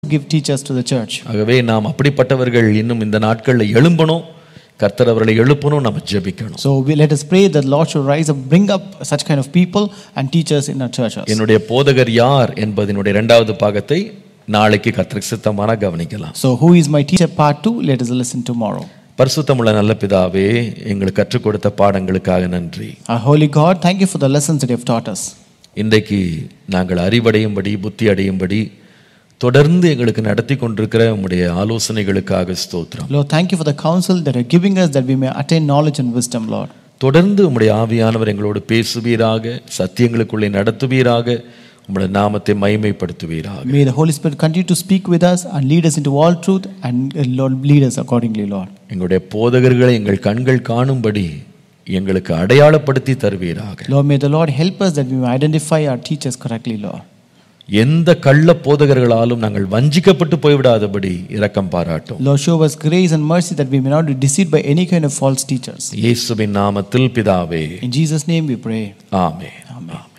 give teachers to the church. ஆகவே நாம் அப்படிப்பட்டவர்கள் இன்னும் இந்த நாட்களில் எழும்பணும் கர்த்தர் அவர்களை எழுப்பணும் நம்ம ஜெபிக்கணும் So we let us pray that Lord should rise up, bring up such kind of people and teachers in our churches. என்னுடைய போதகர் யார் என்பதனுடைய இரண்டாவது பாகத்தை நாளைக்கு கர்த்தருக்கு சித்தமான கவனிக்கலாம் So who is my teacher part 2? Let us listen tomorrow. பரிசுத்தமுள்ள நல்ல பிதாவே எங்களுக்கு கற்றுக் கொடுத்த பாடங்களுக்காக நன்றி Our holy God, thank you for the lessons that you have taught us. இன்றைக்கு நாங்கள் அறிவடையும்படி புத்தி அடையும்படி தொடர்ந்து எங்களுக்கு நடத்தி கொண்டிருக்கிற உம்முடைய ஆலோசனைகளுக்காக ஸ்தோத்திரம் Lord, thank you for the counsel that you are giving us that we may attain knowledge and wisdom, Lord. தொடர்ந்து உம்முடைய ஆவியானவர் எங்களோடு பேசுவீராக சத்தியங்களுக்குள்ளே நடத்துவீராக உம்முடைய நாமத்தை மைமைப்படுத்துவீராக May the Holy Spirit continue to speak with us and lead us into all truth and uh, Lord lead us accordingly, Lord. எங்களுடைய போதகர்களை எங்கள் கண்கள் காணும்படி எங்களுக்கு அடையாளப்படுத்தி தருவீராக Lord, may the Lord help us that we may identify our teachers correctly, Lord. எந்த கள்ள போதகர்களாலும் நாங்கள் வஞ்சிக்கப்பட்டு போய்விடாதபடி இரக்கம் பாராட்டும் Lord, show us grace and mercy that we may not be deceived by any kind of false teachers. இயேசுவின் நாமத்தில் பிதாவே In Jesus' name we pray. ஆமே Amen.